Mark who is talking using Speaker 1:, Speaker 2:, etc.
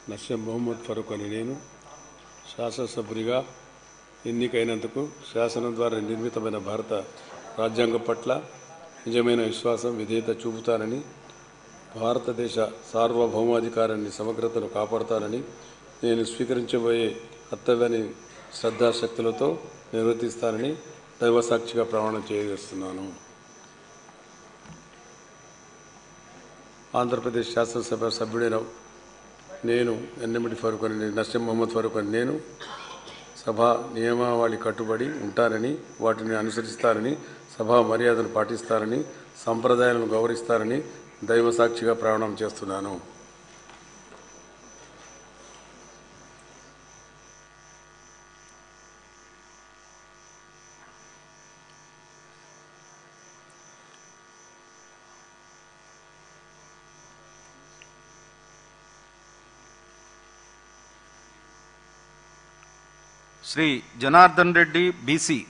Speaker 1: నస్యం మొహమ్మద్ ఫరూక్ అని నేను శాసనసభ్యునిగా ఎన్నికైనందుకు శాసనం ద్వారా నిర్మితమైన భారత రాజ్యాంగం పట్ల నిజమైన విశ్వాసం విధేయత చూపుతానని భారతదేశ సార్వభౌమాధికారాన్ని సమగ్రతను కాపాడుతానని నేను స్వీకరించబోయే కర్తవ్యాన్ని శ్రద్ధాశక్తులతో నిర్వర్తిస్తానని దైవసాక్షిగా ప్రమాణం చేయజేస్తున్నాను ఆంధ్రప్రదేశ్ శాసనసభ సభ్యుడైన నేను ఎన్నమిటి ఫరూక్ అని నస్యం మొహమ్మద్ ఫరూక్ అని నేను సభ నియమావళి కట్టుబడి ఉంటానని వాటిని అనుసరిస్తానని సభా మర్యాదను పాటిస్తానని సంప్రదాయాలను గౌరవిస్తానని దైవ సాక్షిగా ప్రమాణం చేస్తున్నాను
Speaker 2: శ్రీ జనార్దన్ రెడ్డి బీసీ